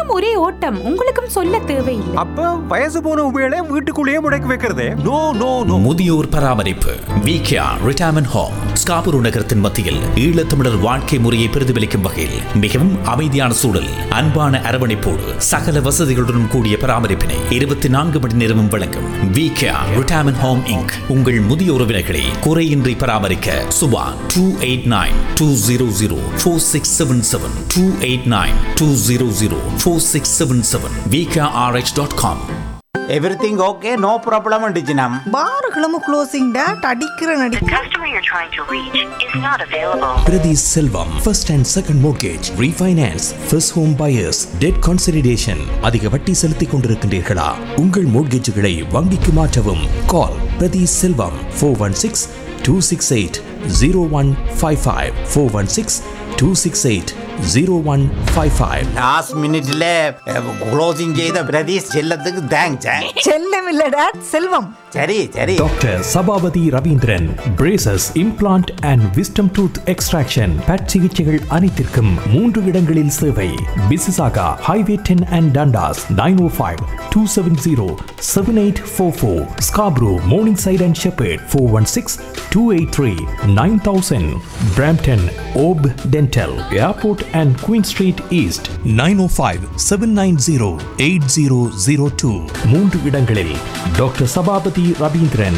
வீட்டுக்கும் ஒரே ஓட்டம் உங்களுக்கும் சொல்ல தேவையில்லை அப்ப வயசு போன உபயோக வீட்டுக்குள்ளேயே முடக்கி வைக்கிறதே நோ நோ நோ முதியோர் பராமரிப்பு விகேஆர் ரிட்டையர்மெண்ட் ஹோம் ஸ்காபுரு நகரத்தின் மத்தியில் ஈழத்தமிழர் வாழ்க்கை முறையை பிரதிபலிக்கும் வகையில் மிகவும் அமைதியான சூழல் அன்பான அரவணைப்போடு சகல வசதிகளுடன் கூடிய பராமரிப்பினை இருபத்தி நான்கு மணி நேரமும் வழங்கும் விகேஆர் ரிட்டையர்மெண்ட் ஹோம் இங்க் உங்கள் முதிய உறவினர்களை குறையின்றி பராமரிக்க Subha two eight nine two zero zero four six seven seven two eight nine two zero zero four six seven seven VKRH dot com everything okay no problem அண்டிச்சினம் பாருகளும் closing date அடிக்கிற The நடிக்க customer you're trying to reach is not available. Priti Selvam, first and second mortgage, refinance, first home buyers, debt consolidation. அதிக வட்டி செலுத்திக் கொண்டிருக்கின்றீர்களா உங்கள் மோட்கேஜுகளை வங்கிக்கு மாற்றவும் call Prathi Selvam four one six two six eight zero one five five four one six two six eight zero one five five last மினிட்ல closing செய்த பிரதீஷ் செல்லத்துக்கு thanks செல்லம் இல்ல டேட் செல்வம் சரி சரி doctor Sabapathy Ravindran braces implant and wisdom tooth extraction but சிகிச்சைகள் அனைத்திற்கும் மூன்று இடங்களில் சேவை Mississauga highway ten and Dundas nine O five two seven zero seven eight four four Scarborough Morningside and Sheppard four one six two eight three nine thousand Brampton op dental airport and Queen Street East nine O five seven nine zero eight zero zero two மூன்று இடங்களில் doctor Sabapathy Ravindran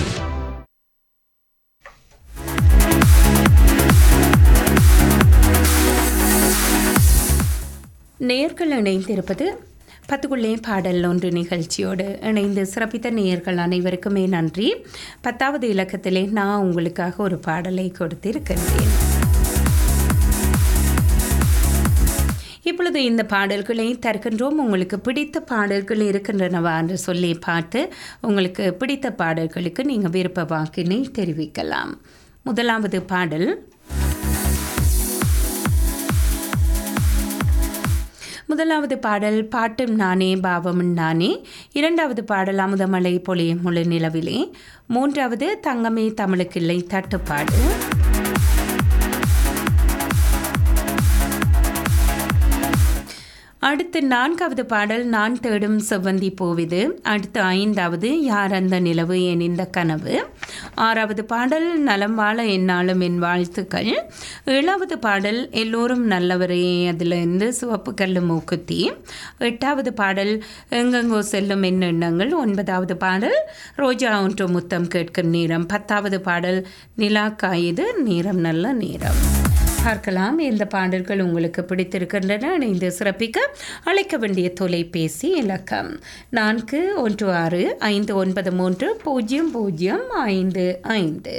நேர்கள் இணைந்திருப்பது பத்துக்குள்ளே பாடல் ஒன்று நிகழ்ச்சியோடு இணைந்து சிறப்பித்த நேயர்கள் அனைவருக்குமே நன்றி பத்தாவது இலக்கத்திலே நான் உங்களுக்காக ஒரு பாடலை கொடுத்திருக்கின்றேன் இப்பொழுது இந்த பாடல்களை தருகின்றோம் உங்களுக்கு பிடித்த பாடல்கள் இருக்கின்றனவா என்று சொல்லி பார்த்து உங்களுக்கு பிடித்த பாடல்களுக்கு நீங்கள் விருப்ப வாக்கினை தெரிவிக்கலாம் முதலாவது பாடல் முதலாவது பாடல் பாட்டும் நானே பாவமும் நானே இரண்டாவது பாடல் அமுதமலை பொழியும் முழு நிலவிலே மூன்றாவது தங்கமே தமிழுக்கில்லை தட்டுப்பாடு அடுத்து நான்காவது பாடல் நான் தேடும் செவ்வந்தி பூவிது அடுத்து ஐந்தாவது யார் அந்த நிலவு என் இந்த கனவு ஆறாவது பாடல் நலம் வாழ என்னாலும் என் வாழ்த்துக்கள் ஏழாவது பாடல் எல்லோரும் நல்லவரே அதிலிருந்து சிவப்பு கல்லு மூக்குத்தி எட்டாவது பாடல் எங்கெங்கோ செல்லும் என் எண்ணங்கள் ஒன்பதாவது பாடல் ரோஜா ஒன்று முத்தம் கேட்கும் நேரம் பத்தாவது பாடல் நிலா காயுது நேரம் நல்ல நேரம் பார்க்கலாம் எந்த பாடல்கள் உங்களுக்கு பிடித்திருக்கின்றன இணைந்து சிறப்பிக்க அழைக்க வேண்டிய தொலைபேசி இலக்கம் நான்கு ஒன்று ஆறு ஐந்து ஒன்பது மூன்று பூஜ்ஜியம் பூஜ்ஜியம் ஐந்து ஐந்து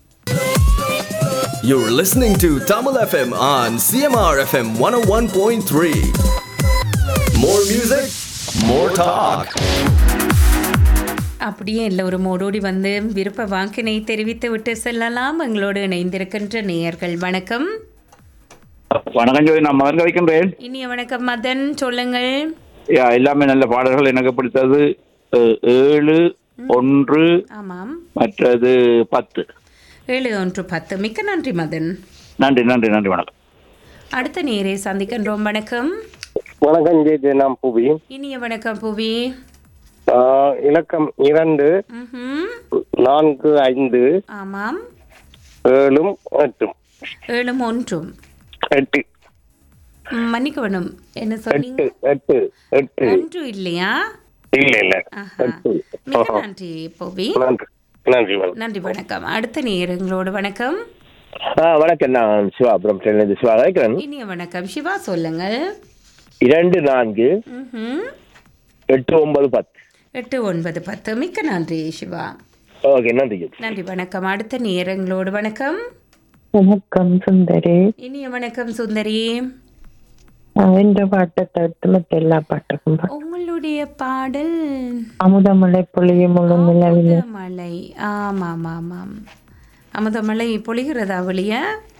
You're listening to Tamil FM on CMR FM 101.3. More music, more talk. அப்படியே எல்லோரும் ஓடோடி வந்து விருப்ப வாக்கினை தெரிவித்து விட்டு செல்லலாம் எங்களோடு இணைந்திருக்கின்ற நேயர்கள் வணக்கம் வணக்கம் ஜோதி நான் மகன் வைக்கின்றேன் இனிய வணக்கம் மதன் சொல்லுங்கள் யா, எல்லாமே நல்ல பாடல்கள் எனக்கு பிடித்தது அஹ், ஏழு ஒன்று ஆமாம் மற்றது பத்து ஏழு ஒன்று பத்து மிக்க நன்றி மதன் நன்றி நன்றி நன்றி வணக்கம் அடுத்த நேரை சந்திக்கின்றோம் வணக்கம் வணக்கம் ஜெய் நாம் புவி இனிய வணக்கம் புவி ஆஹ் இலக்கம் இரண்டு ம்ஹும். நான்கு ஐந்து ஆமாம் ஏழும் எட்டும் ஏழும் ஒன்றும் எட்டு ம், மன்னிக்க வேணும் என்ன எட்டு சொன்னீங்க எட்டு எட்டு ஒன்று இல்லையா இல்ல இல்ல ஆஹா. எட்டு மிக்க ஆஹா. நன்றி புவி நன்றி நன்றி வணக்கம் நன்றி வணக்கம் அடுத்த நேரங்களோட வணக்கம் ஆ வணக்கம் நான் சிவா பிரம்லேருந்து சிவா வைக்கிறேன் இனிய வணக்கம் சிவா சொல்லுங்கள் இரண்டு நான்கு ம்ஹும். எட்டு ஒன்பது பத்து எட்டு ஒன்பது பத்து மிக்க நன்றி சிவா ஓகே நன்றி ஜெய் நன்றி வணக்கம் அடுத்த நேரங்களோடு வணக்கம் வணக்கம் சுந்தரி இனிய வணக்கம் சுந்தரி இந்த பாட்டை தவிர்த்து மற்ற எல்லா பாட்டுக்கும் பா- உங்களுடைய பாடல் அமுதமலை பொழியும் முழு நிலவில் அமுதமலை ஆமாம் ஆமாம் அமுதமலை பொழிகிறதா வெளிய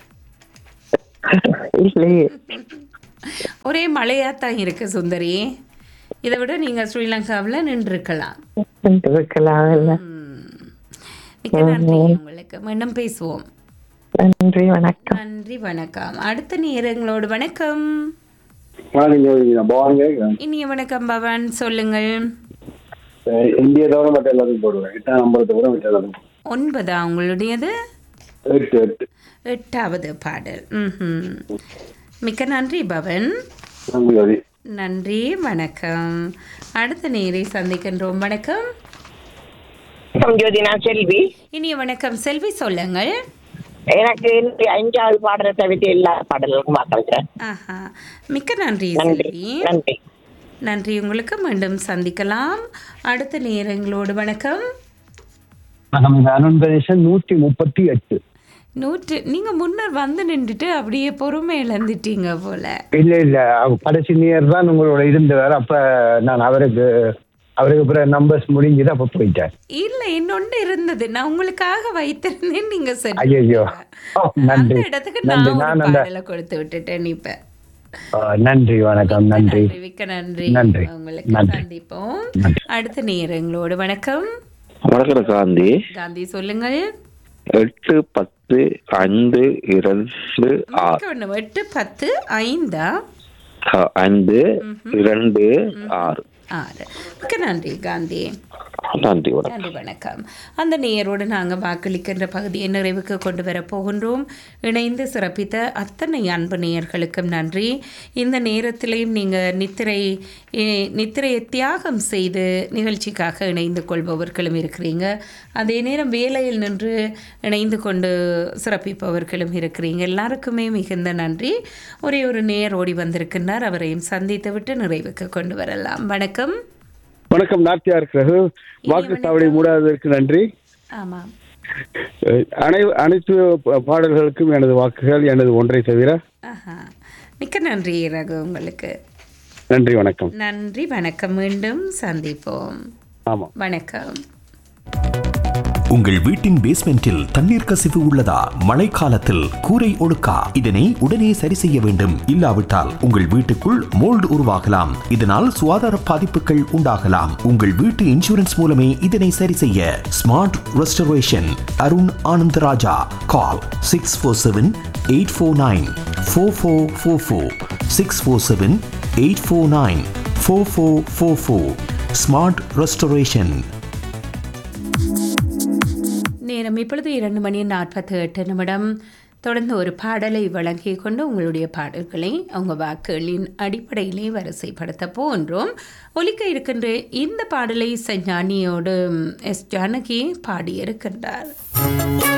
இல்லையே ஒரே மழையாத்தான் இருக்கு சுந்தரி இதை விட நீங்க ஸ்ரீலங்காவில் நின்றுருக்கலாம் இருக்கலாம் இல்ல மிக்க நன்றி உங்களுக்கு மீண்டும் பேசுவோம் நன்றி வணக்கம் நன்றி வணக்கம் அடுத்த நேரங்களோடு வணக்கம் வணக்கம் ஜோதிங்க பவான் கேட்குறேன் இனிய வணக்கம் பவன் சொல்லுங்கள் இந்திய தவிர மற்ற எல்லாத்தையும் போடுவேன் எட்டாம் நம்பரை தவிர மற்ற எல்லாத்தையும் ஒன்பதா உங்களுடையது எட்டு எட்டு எட்டாவது பாடல் ம்ஹும். மிக்க நன்றி பவன் நன்றி ஜோதி நன்றி வணக்கம் அடுத்த நேரை சந்திக்கின்றோம் வணக்கம் வணக்கம் ஜோதி நான் செல்வி இனிய வணக்கம் செல்வி சொல்லுங்கள் எனக்கு இந்த அஞ்சாவது பாடலை தவிர்த்து எல்லா பாடல்களுக்கும் வாக்களிக்கிறேன் ஆஹா மிக்க நன்றி நன்றி செல்வி நன்றி நன்றி உங்களுக்கு மீண்டும் சந்திக்கலாம் அடுத்த நேரங்களோடு வணக்கம் வணக்கம் இது அருண் கணேசன் நூற்றி முப்பத்தி எட்டு நூற்று நீங்க முன்னர் வந்து நின்றுட்டு அப்படியே பொறுமை இழந்துட்டீங்க போல இல்ல இல்ல அவ- கடைசி நேர் தான் உங்களோட இருந்தவர் அப்ப நான் அவருக்கு அவருக்கு பிறகு நம்பர்ஸ் முடிஞ்சது அப்ப போயிட்டேன் இல்ல இன்னொன்று இருந்தது நான் உங்களுக்காக வைத்திருந்தேன் நீங்க சரி ஐயோ அந்த நன்றி இடத்துக்கு நன்றி நான் நான் ஒரு அந்த பாடலை கொடுத்து விட்டுட்டேன் இப்ப ஆ, நன்றி வணக்கம் நன்றி மிக்க நன்றி நன்றி உங்களுக்கு நன்றி சந்திப்போம் அடுத்த நேரங்களோடு வணக்கம் வணக்கம் காந்தி காந்தி சொல்லுங்கள் எட்டு பத்து ஐந்து இரண்டு ஆறு மிக்க ஒண்ணு. எட்டு பத்து ஐந்தா அ- ஐந்து இரண்டு ஆறு ஆறு மிக்க நன்றி காந்தி நன்றி வணக்கம் நன்றி வணக்கம் அந்த நேயரோடு நாங்கள் வாக்களிக்கின்ற பகுதியை நிறைவுக்கு கொண்டு வர போகின்றோம் இணைந்து சிறப்பித்த அத்தனை அன்பு நேயர்களுக்கும் நன்றி இந்த நேரத்திலையும் நீங்கள் நித்திரை eh, நித்திரையை தியாகம் செய்து நிகழ்ச்சிக்காக இணைந்து கொள்பவர்களும் இருக்கிறீங்க அதே நேரம் வேலையில் நின்று இணைந்து கொண்டு சிறப்பிப்பவர்களும் இருக்கிறீங்க எல்லாருக்குமே மிகுந்த நன்றி ஒரே ஒரு நேயர் ஓடி வந்திருக்கின்றார் அவரையும் சந்தித்து விட்டு நிறைவுக்கு கொண்டு வரலாம் வணக்கம் வணக்கம் நாட்டியா இருக்கிறது வாக்குச்சாவடி மூடாததற்கு நன்றி ஆமாம் அஹ், அனை அனைத்து ப- பாடல்களுக்கும் எனது வாக்குகள் எனது ஒன்றை தவிர ஆஹா மிக்க நன்றி ரகு உங்களுக்கு நன்றி வணக்கம் நன்றி வணக்கம் மீண்டும் சந்திப்போம் ஆமாம் வணக்கம் உங்கள் வீட்டின் பேஸ்மெண்டில் தண்ணீர் கசிவு உள்ளதா மழைக்காலத்தில் கூரை ஒழுக்கா இதனை உடனே சரி செய்ய வேண்டும் இல்லாவிட்டால் உங்கள் வீட்டுக்குள் மோல்டு உருவாகலாம் இதனால் சுகாதார பாதிப்புகள் உண்டாகலாம் உங்கள் வீட்டு இன்சூரன்ஸ் மூலமே இதனை சரி செய்ய smart restoration Arun Anand Raja call six four seven eight four nine four four four four six four seven eight four nine four four four four smart restoration நேரம் இப்பொழுது இரண்டு மணி நாற்பத்தி எட்டு நிமிடம் தொடர்ந்து ஒரு பாடலை வழங்கி கொண்டு உங்களுடைய பாடல்களை அவங்க வாக்குகளின் அடிப்படையிலே வரிசைப்படுத்த போன்றோம் ஒலிக்க இருக்கின்ற இந்த பாடலை சஞ்ஞானியோடு எஸ் ஜானகி பாடியிருக்கின்றார்